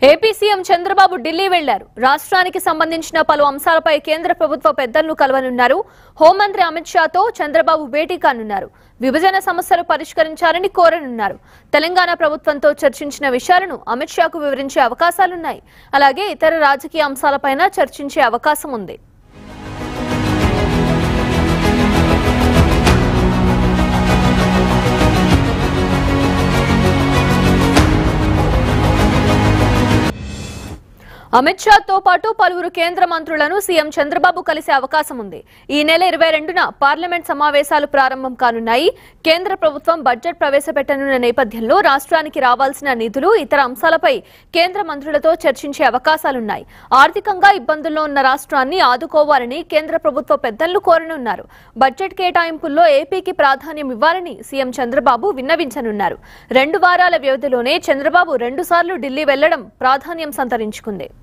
AP CM Chandrababu Delhi వెళ్లారు రాష్ట్రానికి సంబంధించిన పలు అంశాలపై కేంద్ర ప్రభుత్వ పెద్దలను కలవనున్నారు హోంమంత్రి అమిత్ షాతో చంద్రబాబు భేటీ కానున్నారు విభజన సమస్యలు పరిష్కరించాలని కోరనున్నారు తెలంగాణ ప్రభుత్వంతో చర్చించిన విషయాలను అమిత్ షాకు వివరించే అవకాశాలున్నాయి అలాగే ఇతర రాజకీయ అంశాలపైన చర్చించే అవకాశం ఉంది అమిత్ షాతో పాటు పలువురు కేంద్ర మంత్రులను సీఎం చంద్రబాబు కలిసే అవకాశం ఉంది ఈ నెల ఇరవై రెండున పార్లమెంట్ సమావేశాలు ప్రారంభం కానున్నాయి కేంద్ర ప్రభుత్వం బడ్జెట్ ప్రవేశపెట్టనున్న నేపథ్యంలో రాష్ట్రానికి రావాల్సిన నిధులు ఇతర అంశాలపై కేంద్ర మంత్రులతో చర్చించే అవకాశాలున్నాయి ఆర్థికంగా ఇబ్బందుల్లో ఉన్న రాష్ట్రాన్ని ఆదుకోవాలని కేంద్ర ప్రభుత్వ పెద్దలను కోరనున్నారు బడ్జెట్ కేటాయింపుల్లో ఏపీకి ప్రాధాన్యం ఇవ్వాలని సీఎం చంద్రబాబు విన్నవించనున్నారు రెండు వారాల వ్యవధిలోనే చంద్రబాబు రెండుసార్లు ఢిల్లీ వెళ్లడం ప్రాధాన్యం సంతరించుకుంది